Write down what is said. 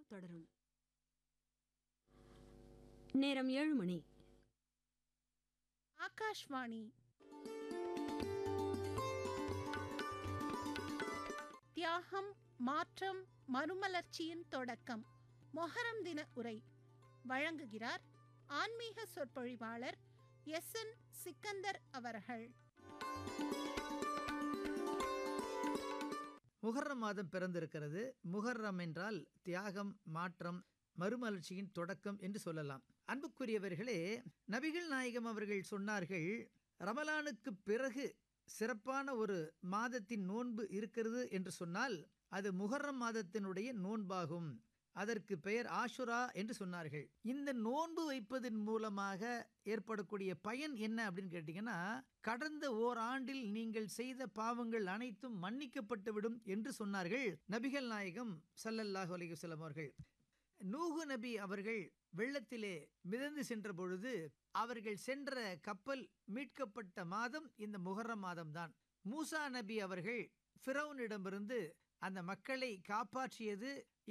தொடரும் நேரம் ஏழு மணி ஆகாஷ்வாணி தியாகம் மாற்றம் மறுமலர்ச்சியின் தொடக்கம் மொஹரம் தின உரை வழங்குகிறார் ஆன்மீக சொற்பொழிவாளர் எஸ் என் சிக்கந்தர் அவர்கள் முகர்ரம் மாதம் பிறந்திருக்கிறது முகர்ரம் என்றால் தியாகம் மாற்றம் மறுமலர்ச்சியின் தொடக்கம் என்று சொல்லலாம் அன்புக்குரியவர்களே நபிகள் நாயகம் அவர்கள் சொன்னார்கள் ரமலானுக்கு பிறகு சிறப்பான ஒரு மாதத்தின் நோன்பு இருக்கிறது என்று சொன்னால் அது முகர்ரம் மாதத்தினுடைய நோன்பாகும் அதற்கு பெயர் ஆஷுரா என்று சொன்னார்கள் இந்த நோன்பு வைப்பதன் மூலமாக ஏற்படக்கூடிய பயன் என்ன அப்படின்னு கேட்டிங்கன்னா கடந்த ஓராண்டில் நீங்கள் செய்த பாவங்கள் அனைத்தும் மன்னிக்கப்பட்டுவிடும் என்று சொன்னார்கள் நபிகள் நாயகம் ஸல்லல்லாஹு அலைஹி வஸல்லம் அவர்கள் நூகு நபி அவர்கள் வெள்ளத்திலே மிதந்து சென்ற பொழுது அவர்கள் சென்ற கப்பல் மீட்கப்பட்ட மாதம் இந்த முகர்ரம் மாதம்தான் மூசா நபி அவர்கள் ஃபிரௌனிடமிருந்து அந்த மக்களை காப்பாற்றியது